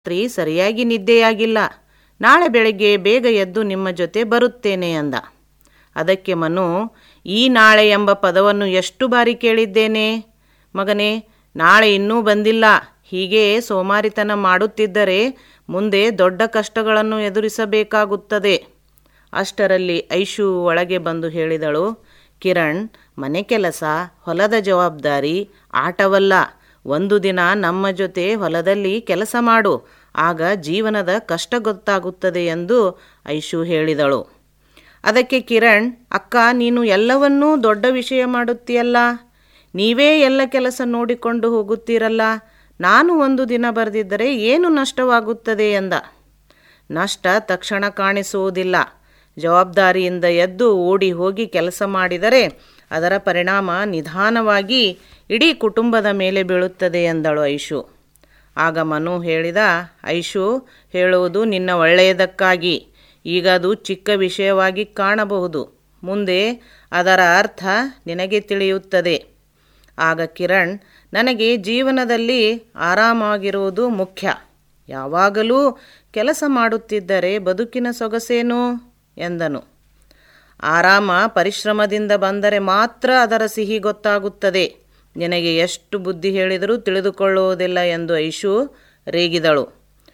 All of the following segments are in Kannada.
ರಾತ್ರಿ ಸರಿಯಾಗಿ ನಿದ್ದೆಯಾಗಿಲ್ಲ ನಾಳೆ ಬೆಳಗ್ಗೆ ಬೇಗ ಎದ್ದು ನಿಮ್ಮ ಜೊತೆ ಬರುತ್ತೇನೆ ಅಂದ ಅದಕ್ಕೆ ಮನು ಈ ನಾಳೆ ಎಂಬ ಪದವನ್ನು ಎಷ್ಟು ಬಾರಿ ಕೇಳಿದ್ದೇನೆ ಮಗನೇ ನಾಳೆ ಇನ್ನೂ ಬಂದಿಲ್ಲ ಹೀಗೆ ಸೋಮಾರಿತನ ಮಾಡುತ್ತಿದ್ದರೆ ಮುಂದೆ ದೊಡ್ಡ ಕಷ್ಟಗಳನ್ನು ಎದುರಿಸಬೇಕಾಗುತ್ತದೆ ಅಷ್ಟರಲ್ಲಿ ಐಶು ಒಳಗೆ ಬಂದು ಹೇಳಿದಳು ಕಿರಣ್ ಮನೆ ಕೆಲಸ ಹೊಲದ ಜವಾಬ್ದಾರಿ ಆಟವಲ್ಲ ಒಂದು ದಿನ ನಮ್ಮ ಜೊತೆ ಹೊಲದಲ್ಲಿ ಕೆಲಸ ಮಾಡು ಆಗ ಜೀವನದ ಕಷ್ಟ ಗೊತ್ತಾಗುತ್ತದೆ ಎಂದು ಐಶು ಹೇಳಿದಳು ಅದಕ್ಕೆ ಕಿರಣ್ ಅಕ್ಕ ನೀನು ಎಲ್ಲವನ್ನೂ ದೊಡ್ಡ ವಿಷಯ ಮಾಡುತ್ತೀಯಲ್ಲ ನೀವೇ ಎಲ್ಲ ಕೆಲಸ ನೋಡಿಕೊಂಡು ಹೋಗುತ್ತೀರಲ್ಲ ನಾನು ಒಂದು ದಿನ ಬರೆದಿದ್ದರೆ ಏನು ನಷ್ಟವಾಗುತ್ತದೆ ಎಂದ ನಷ್ಟ ತಕ್ಷಣ ಕಾಣಿಸುವುದಿಲ್ಲ ಜವಾಬ್ದಾರಿಯಿಂದ ಎದ್ದು ಓಡಿ ಹೋಗಿ ಕೆಲಸ ಮಾಡಿದರೆ ಅದರ ಪರಿಣಾಮ ನಿಧಾನವಾಗಿ ಇಡೀ ಕುಟುಂಬದ ಮೇಲೆ ಬೀಳುತ್ತದೆ ಎಂದಳು ಐಶು ಆಗ ಮನು ಹೇಳಿದ ಐಶು ಹೇಳುವುದು ನಿನ್ನ ಒಳ್ಳೆಯದಕ್ಕಾಗಿ ಈಗ ಅದು ಚಿಕ್ಕ ವಿಷಯವಾಗಿ ಕಾಣಬಹುದು ಮುಂದೆ ಅದರ ಅರ್ಥ ನಿನಗೆ ತಿಳಿಯುತ್ತದೆ ಆಗ ಕಿರಣ್ ನನಗೆ ಜೀವನದಲ್ಲಿ ಆರಾಮಾಗಿರುವುದು ಮುಖ್ಯ ಯಾವಾಗಲೂ ಕೆಲಸ ಮಾಡುತ್ತಿದ್ದರೆ ಬದುಕಿನ ಸೊಗಸೇನು ಎಂದನು ಆರಾಮ ಪರಿಶ್ರಮದಿಂದ ಬಂದರೆ ಮಾತ್ರ ಅದರ ಸಿಹಿ ಗೊತ್ತಾಗುತ್ತದೆ ನಿನಗೆ ಎಷ್ಟು ಬುದ್ಧಿ ಹೇಳಿದರೂ ತಿಳಿದುಕೊಳ್ಳುವುದಿಲ್ಲ ಎಂದು ಐಶು ರೇಗಿದಳು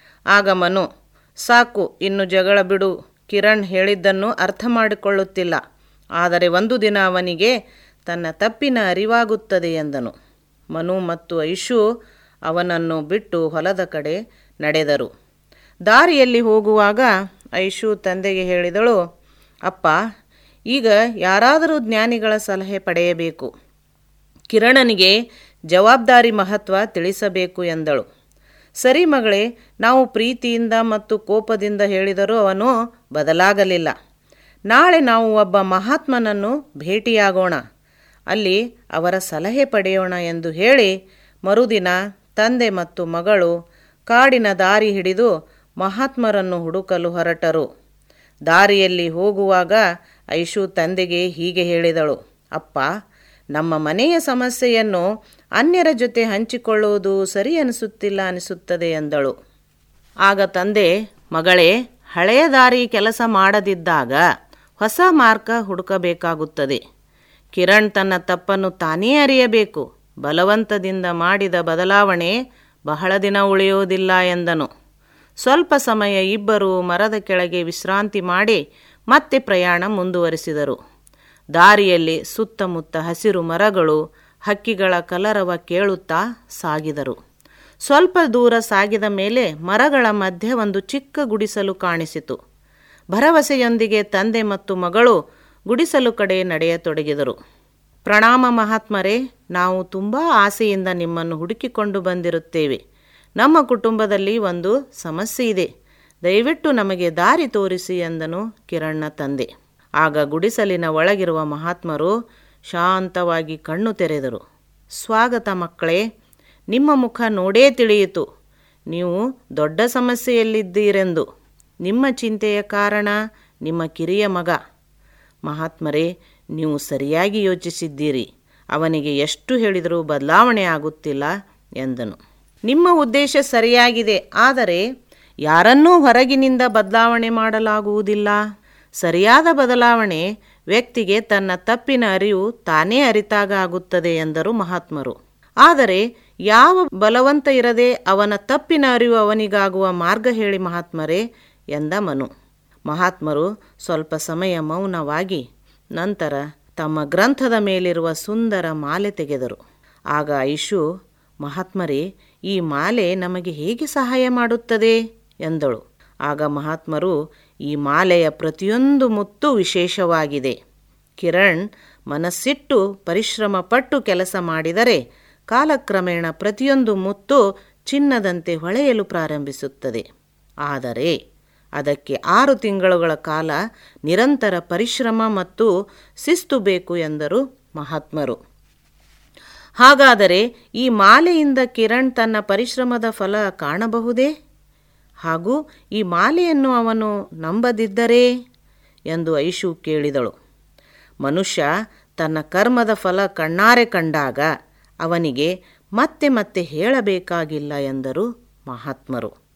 ಆಗ ಮನು ಸಾಕು ಇನ್ನು ಜಗಳ ಬಿಡು ಕಿರಣ್ ಹೇಳಿದ್ದನ್ನು ಅರ್ಥ ಮಾಡಿಕೊಳ್ಳುತ್ತಿಲ್ಲ ಆದರೆ ಒಂದು ದಿನ ಅವನಿಗೆ ತನ್ನ ತಪ್ಪಿನ ಅರಿವಾಗುತ್ತದೆ ಎಂದನು ಮನು ಮತ್ತು ಐಶು ಅವನನ್ನು ಬಿಟ್ಟು ಹೊಲದ ಕಡೆ ನಡೆದರು ದಾರಿಯಲ್ಲಿ ಹೋಗುವಾಗ ಐಶು ತಂದೆಗೆ ಹೇಳಿದಳು ಅಪ್ಪ ಈಗ ಯಾರಾದರೂ ಜ್ಞಾನಿಗಳ ಸಲಹೆ ಪಡೆಯಬೇಕು ಕಿರಣನಿಗೆ ಜವಾಬ್ದಾರಿ ಮಹತ್ವ ತಿಳಿಸಬೇಕು ಎಂದಳು ಸರಿ ಮಗಳೇ ನಾವು ಪ್ರೀತಿಯಿಂದ ಮತ್ತು ಕೋಪದಿಂದ ಹೇಳಿದರೂ ಅವನು ಬದಲಾಗಲಿಲ್ಲ ನಾಳೆ ನಾವು ಒಬ್ಬ ಮಹಾತ್ಮನನ್ನು ಭೇಟಿಯಾಗೋಣ ಅಲ್ಲಿ ಅವರ ಸಲಹೆ ಪಡೆಯೋಣ ಎಂದು ಹೇಳಿ ಮರುದಿನ ತಂದೆ ಮತ್ತು ಮಗಳು ಕಾಡಿನ ದಾರಿ ಹಿಡಿದು ಮಹಾತ್ಮರನ್ನು ಹುಡುಕಲು ಹೊರಟರು ದಾರಿಯಲ್ಲಿ ಹೋಗುವಾಗ ಐಶು ತಂದೆಗೆ ಹೀಗೆ ಹೇಳಿದಳು ಅಪ್ಪ ನಮ್ಮ ಮನೆಯ ಸಮಸ್ಯೆಯನ್ನು ಅನ್ಯರ ಜೊತೆ ಹಂಚಿಕೊಳ್ಳುವುದು ಸರಿ ಅನಿಸುತ್ತಿಲ್ಲ ಅನಿಸುತ್ತದೆ ಎಂದಳು ಆಗ ತಂದೆ ಮಗಳೇ ಹಳೆಯ ದಾರಿ ಕೆಲಸ ಮಾಡದಿದ್ದಾಗ ಹೊಸ ಮಾರ್ಗ ಹುಡುಕಬೇಕಾಗುತ್ತದೆ ಕಿರಣ್ ತನ್ನ ತಪ್ಪನ್ನು ತಾನೇ ಅರಿಯಬೇಕು ಬಲವಂತದಿಂದ ಮಾಡಿದ ಬದಲಾವಣೆ ಬಹಳ ದಿನ ಉಳಿಯುವುದಿಲ್ಲ ಎಂದನು ಸ್ವಲ್ಪ ಸಮಯ ಇಬ್ಬರು ಮರದ ಕೆಳಗೆ ವಿಶ್ರಾಂತಿ ಮಾಡಿ ಮತ್ತೆ ಪ್ರಯಾಣ ಮುಂದುವರಿಸಿದರು ದಾರಿಯಲ್ಲಿ ಸುತ್ತಮುತ್ತ ಹಸಿರು ಮರಗಳು ಹಕ್ಕಿಗಳ ಕಲರವ ಕೇಳುತ್ತಾ ಸಾಗಿದರು ಸ್ವಲ್ಪ ದೂರ ಸಾಗಿದ ಮೇಲೆ ಮರಗಳ ಮಧ್ಯೆ ಒಂದು ಚಿಕ್ಕ ಗುಡಿಸಲು ಕಾಣಿಸಿತು ಭರವಸೆಯೊಂದಿಗೆ ತಂದೆ ಮತ್ತು ಮಗಳು ಗುಡಿಸಲು ಕಡೆ ನಡೆಯತೊಡಗಿದರು ಪ್ರಣಾಮ ಮಹಾತ್ಮರೇ ನಾವು ತುಂಬ ಆಸೆಯಿಂದ ನಿಮ್ಮನ್ನು ಹುಡುಕಿಕೊಂಡು ಬಂದಿರುತ್ತೇವೆ ನಮ್ಮ ಕುಟುಂಬದಲ್ಲಿ ಒಂದು ಸಮಸ್ಯೆ ಇದೆ ದಯವಿಟ್ಟು ನಮಗೆ ದಾರಿ ತೋರಿಸಿ ಎಂದನು ಕಿರಣ್ನ ತಂದೆ ಆಗ ಗುಡಿಸಲಿನ ಒಳಗಿರುವ ಮಹಾತ್ಮರು ಶಾಂತವಾಗಿ ಕಣ್ಣು ತೆರೆದರು ಸ್ವಾಗತ ಮಕ್ಕಳೇ ನಿಮ್ಮ ಮುಖ ನೋಡೇ ತಿಳಿಯಿತು ನೀವು ದೊಡ್ಡ ಸಮಸ್ಯೆಯಲ್ಲಿದ್ದೀರೆಂದು ನಿಮ್ಮ ಚಿಂತೆಯ ಕಾರಣ ನಿಮ್ಮ ಕಿರಿಯ ಮಗ ಮಹಾತ್ಮರೇ ನೀವು ಸರಿಯಾಗಿ ಯೋಚಿಸಿದ್ದೀರಿ ಅವನಿಗೆ ಎಷ್ಟು ಹೇಳಿದರೂ ಬದಲಾವಣೆ ಆಗುತ್ತಿಲ್ಲ ಎಂದನು ನಿಮ್ಮ ಉದ್ದೇಶ ಸರಿಯಾಗಿದೆ ಆದರೆ ಯಾರನ್ನೂ ಹೊರಗಿನಿಂದ ಬದಲಾವಣೆ ಮಾಡಲಾಗುವುದಿಲ್ಲ ಸರಿಯಾದ ಬದಲಾವಣೆ ವ್ಯಕ್ತಿಗೆ ತನ್ನ ತಪ್ಪಿನ ಅರಿವು ತಾನೇ ಅರಿತಾಗ ಆಗುತ್ತದೆ ಎಂದರು ಮಹಾತ್ಮರು ಆದರೆ ಯಾವ ಬಲವಂತ ಇರದೆ ಅವನ ತಪ್ಪಿನ ಅರಿವು ಅವನಿಗಾಗುವ ಮಾರ್ಗ ಹೇಳಿ ಮಹಾತ್ಮರೇ ಎಂದ ಮನು ಮಹಾತ್ಮರು ಸ್ವಲ್ಪ ಸಮಯ ಮೌನವಾಗಿ ನಂತರ ತಮ್ಮ ಗ್ರಂಥದ ಮೇಲಿರುವ ಸುಂದರ ಮಾಲೆ ತೆಗೆದರು ಆಗ ಐಶು ಮಹಾತ್ಮರೇ ಈ ಮಾಲೆ ನಮಗೆ ಹೇಗೆ ಸಹಾಯ ಮಾಡುತ್ತದೆ ಎಂದಳು ಆಗ ಮಹಾತ್ಮರು ಈ ಮಾಲೆಯ ಪ್ರತಿಯೊಂದು ಮುತ್ತು ವಿಶೇಷವಾಗಿದೆ ಕಿರಣ್ ಮನಸ್ಸಿಟ್ಟು ಪರಿಶ್ರಮ ಪಟ್ಟು ಕೆಲಸ ಮಾಡಿದರೆ ಕಾಲಕ್ರಮೇಣ ಪ್ರತಿಯೊಂದು ಮುತ್ತು ಚಿನ್ನದಂತೆ ಹೊಳೆಯಲು ಪ್ರಾರಂಭಿಸುತ್ತದೆ ಆದರೆ ಅದಕ್ಕೆ ಆರು ತಿಂಗಳುಗಳ ಕಾಲ ನಿರಂತರ ಪರಿಶ್ರಮ ಮತ್ತು ಶಿಸ್ತು ಬೇಕು ಎಂದರು ಮಹಾತ್ಮರು ಹಾಗಾದರೆ ಈ ಮಾಲೆಯಿಂದ ಕಿರಣ್ ತನ್ನ ಪರಿಶ್ರಮದ ಫಲ ಕಾಣಬಹುದೇ ಹಾಗೂ ಈ ಮಾಲೆಯನ್ನು ಅವನು ನಂಬದಿದ್ದರೆ ಎಂದು ಐಶು ಕೇಳಿದಳು ಮನುಷ್ಯ ತನ್ನ ಕರ್ಮದ ಫಲ ಕಣ್ಣಾರೆ ಕಂಡಾಗ ಅವನಿಗೆ ಮತ್ತೆ ಮತ್ತೆ ಹೇಳಬೇಕಾಗಿಲ್ಲ ಎಂದರು ಮಹಾತ್ಮರು